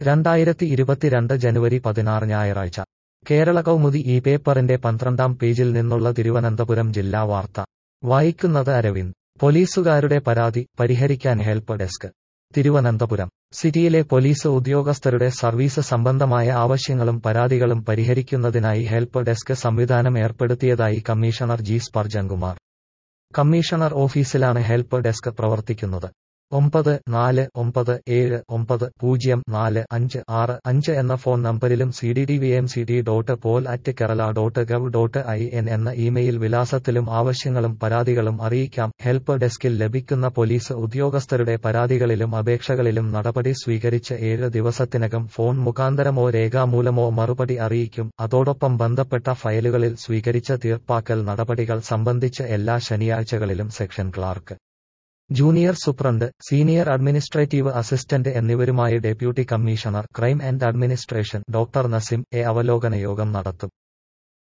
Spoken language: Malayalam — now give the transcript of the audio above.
രണ്ടായിരത്തി ഇരുപത്തിരണ്ട് ജനുവരി പതിനാറ് ഞായറാഴ്ച കേരള കൗമുദി ഈ പേപ്പറിന്റെ പന്ത്രണ്ടാം പേജിൽ നിന്നുള്ള തിരുവനന്തപുരം ജില്ലാ വാർത്ത വായിക്കുന്നത് അരവിന്ദ് പോലീസുകാരുടെ പരാതി പരിഹരിക്കാൻ ഹെൽപ്പ് ഡെസ്ക് തിരുവനന്തപുരം സിറ്റിയിലെ പോലീസ് ഉദ്യോഗസ്ഥരുടെ സർവീസ് സംബന്ധമായ ആവശ്യങ്ങളും പരാതികളും പരിഹരിക്കുന്നതിനായി ഹെൽപ്പ് ഡെസ്ക് സംവിധാനം ഏർപ്പെടുത്തിയതായി കമ്മീഷണർ ജി സ്പർജൻകുമാർ കമ്മീഷണർ ഓഫീസിലാണ് ഹെൽപ്പ് ഡെസ്ക് പ്രവർത്തിക്കുന്നത് ഒമ്പത് നാല് ഒമ്പത് ഏഴ് ഒമ്പത് പൂജ്യം നാല് അഞ്ച് ആറ് അഞ്ച് എന്ന ഫോൺ നമ്പരിലും C D D V M C D dot pol at Kerala dot gov dot I N എന്ന ഇമെയിൽ വിലാസത്തിലും ആവശ്യങ്ങളും പരാതികളും അറിയിക്കാം ഹെൽപ്പ് ഡെസ്കിൽ ലഭിക്കുന്ന പോലീസ് ഉദ്യോഗസ്ഥരുടെ പരാതികളിലും അപേക്ഷകളിലും നടപടി സ്വീകരിച്ച് ഏഴ് ദിവസത്തിനകം ഫോൺ മുഖാന്തരമോ രേഖാമൂലമോ മറുപടി അറിയിക്കും അതോടൊപ്പം ബന്ധപ്പെട്ട ഫയലുകളിൽ സ്വീകരിച്ച തീർപ്പാക്കൽ നടപടികൾ സംബന്ധിച്ച് എല്ലാ ശനിയാഴ്ചകളിലും section clerk junior superintendent senior administrative assistant എന്നിവരുമായി deputy commissioner crime and administration doctor Nasim A അവലോകന യോഗം നടത്തും